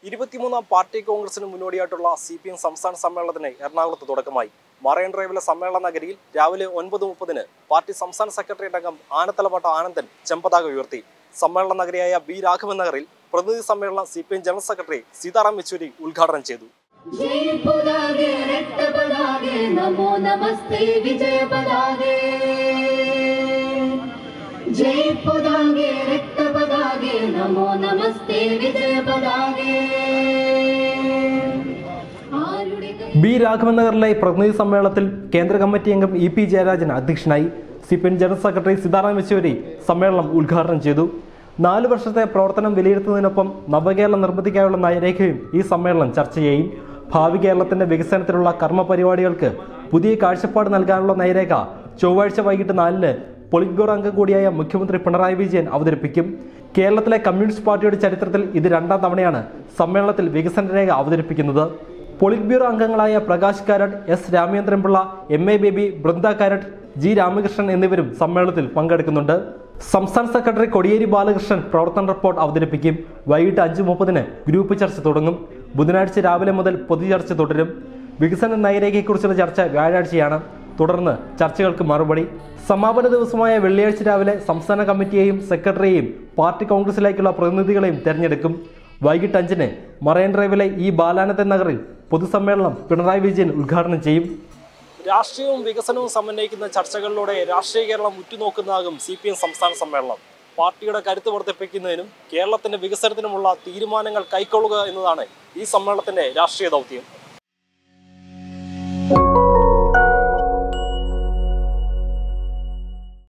ഇരുപത്തിമൂന്നാം പാർട്ടി കോൺഗ്രസിന് മുന്നോടിയായിട്ടുള്ള C P M സംസ്ഥാന സമ്മേളനത്തിന് എറണാകുളത്ത് തുടക്കമായി മറൈൻ ഡ്രൈവിലെ സമ്മേളന നഗരിയിൽ രാവിലെ ഒൻപത് മുപ്പതിന് പാർട്ടി സംസ്ഥാന സെക്രട്ടേറിയറ്റ് അംഗം ആനത്തലവട്ട ആനന്ദൻ ചെമ്പതാക ഉയർത്തി സമ്മേളന നഗരിയായ ബി രാഘവൻ നഗറിൽ പ്രതിനിധി സമ്മേളനം C P M general secretary Sitaram Yechury ഉദ്ഘാടനം ചെയ്തു जय पदागे रक्त पदागे नमो नमस्ते विजय पदागे जय पदागे रक्त पदागे नमो नमस्ते विजय पदागे ആരുടെ ബി രാഘവൻ നഗറിലെ പ്രതിനിധി സമ്മേളനത്തിൽ കേന്ദ്ര കമ്മിറ്റി അംഗം ഇ പി ജയരാജൻ അധ്യക്ഷനായി C P M general secretary Sitaram Yechury സമ്മേളനം ഉദ്ഘാടനം ചെയ്തു നാല് വർഷത്തെ പ്രവർത്തനം വിലയിരുത്തുന്നതിനൊപ്പം നവകേരള നിർമ്മിതിക്കായുള്ള നയരേഖയും ഈ സമ്മേളനം ചർച്ച ചെയ്യും ഭാവി കേരളത്തിന്റെ വികസനത്തിനുള്ള കർമ്മ പരിപാടികൾക്ക് പുതിയ കാഴ്ചപ്പാട് നൽകാനുള്ള നയരേഖ ചൊവ്വാഴ്ച വൈകിട്ട് നാലിന് പൊളിറ്റ് ബ്യൂറോ അംഗം കൂടിയായ മുഖ്യമന്ത്രി പിണറായി വിജയൻ അവതരിപ്പിക്കും കേരളത്തിലെ കമ്മ്യൂണിസ്റ്റ് പാർട്ടിയുടെ ചരിത്രത്തിൽ ഇത് രണ്ടാം തവണയാണ് സമ്മേളനത്തിൽ വികസന രേഖ അവതരിപ്പിക്കുന്നത് പൊളിറ്റ് ബ്യൂറോ അംഗങ്ങളായ Prakash Karat S Ramachandran Pillai M A Baby Brinda Karat G Ramakrishnan എന്നിവരും സമ്മേളനത്തിൽ പങ്കെടുക്കുന്നുണ്ട് സംസ്ഥാന സെക്രട്ടറി കൊടിയേരി ബാലകൃഷ്ണൻ പ്രവർത്തന റിപ്പോർട്ട് അവതരിപ്പിക്കും വൈകിട്ട് അഞ്ച് മുപ്പതിന് ഗ്രൂപ്പ് ചർച്ച തുടങ്ങും ബുധനാഴ്ച രാവിലെ മുതൽ പൊതുചർച്ച തുടരും വികസന നയരേഖയെക്കുറിച്ചുള്ള ചർച്ച വ്യാഴാഴ്ചയാണ് തുടർന്ന് ചർച്ചകൾക്ക് മറുപടി സമാപന ദിവസമായ വെള്ളിയാഴ്ച രാവിലെ സംസ്ഥാന കമ്മിറ്റിയെയും സെക്രട്ടറിയെയും പാർട്ടി കോൺഗ്രസിലേക്കുള്ള പ്രതിനിധികളെയും തെരഞ്ഞെടുക്കും വൈകിട്ട് അഞ്ചിന് മറൈൻ ഡ്രൈവിലെ ഈ ബാലാനന്ദൻ നഗറിൽ പൊതുസമ്മേളനം പിണറായി വിജയൻ ഉദ്ഘാടനം ചെയ്യും രാഷ്ട്രീയവും വികസനവും സമന്വയിക്കുന്ന ചർച്ചകളിലൂടെ രാഷ്ട്രീയ കേരളം ഉറ്റുനോക്കുന്നതാകും സി പി എം സംസ്ഥാന സമ്മേളനം പാർട്ടിയുടെ കരുത്ത് വർദ്ധിപ്പിക്കുന്നതിനും കേരളത്തിന്റെ വികസനത്തിനുമുള്ള തീരുമാനങ്ങൾ കൈക്കൊള്ളുക എന്നതാണ് ഈ സമ്മേളനത്തിന്റെ രാഷ്ട്രീയ ദൗത്യം